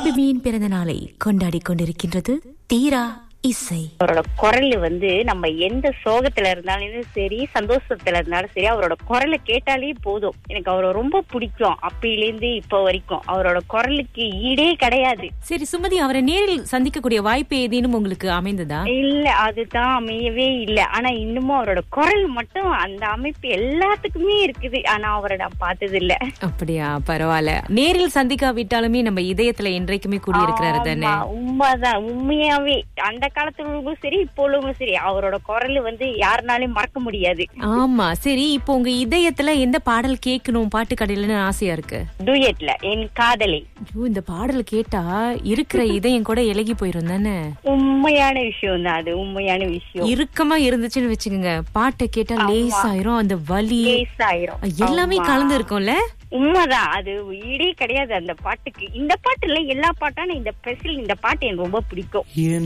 ஹபிபியின் பிறந்த நாளை கொண்டாடி கொண்டிருக்கின்றது தீரா இசை அவரோட குரல் வந்து நம்ம எந்த சோகத்துல இருந்தாலும் சரி சந்தோஷத்துல இருந்தாலும் சரி அவரோட குரலை கேட்டாலே போதும் எனக்கு அவரை ரொம்ப பிடிக்கும் அப்பையிலேருந்து இப்ப வரைக்கும் அவரோட குரலுக்கு ஈடே கிடையாது சரி சுமதி அவரை நேரில் சந்திக்கக்கூடிய வாய்ப்பு ஏதேனும் உங்களுக்கு அமைந்ததா இல்ல அதுதான் அமையவே இல்ல ஆனா இன்னமும் அவரோட குரல் மட்டும் அந்த அமைப்பு எல்லாத்துக்குமே இருக்குது ஆனா அவரை நான் பார்த்தது இல்ல அப்படியா பரவாயில்ல நேரில் சந்திக்காவிட்டாலுமே நம்ம இதயத்துல என்றைக்குமே கூடியிருக்கிறாரு தானே ஆமா, உண்மைதான் உண்மையாவே அந்த காலத்துல உள்ளவங்களும் சரி இப்போ உள்ளவங்களும் சரி அவரோட குரல் வந்து யாருனாலையும் மறக்க முடியாது ஆமா சரி இப்போ உங்க இதயத்துல எந்த பாடல் கேட்கணும் பாட்டு கடையிலன்னு ஆசையா இருக்கு டூயட்ல என் காதலை ஐயோ இந்த பாடல் கேட்டா இருக்கிற இதயம் கூட இலகி போயிரும் தானே உண்மையான விஷயம் தான் அது உண்மையான விஷயம் இறுக்கமா இருந்துச்சுன்னு வச்சுக்கோங்க பாட்டை கேட்டா லேசாயிரும் அந்த வலி லேசாயிரும் எல்லாமே ஆமா. கலந்து இருக்கும்ல உண்மைதான் அது ஈடே கிடையாது அந்த பாட்டுக்கு இந்த பாட்டுல எல்லா பாட்டான இந்த ஸ்பெஷல் இந்த பாட்டு எனக்கு ரொம்ப பிடிக்கும் என்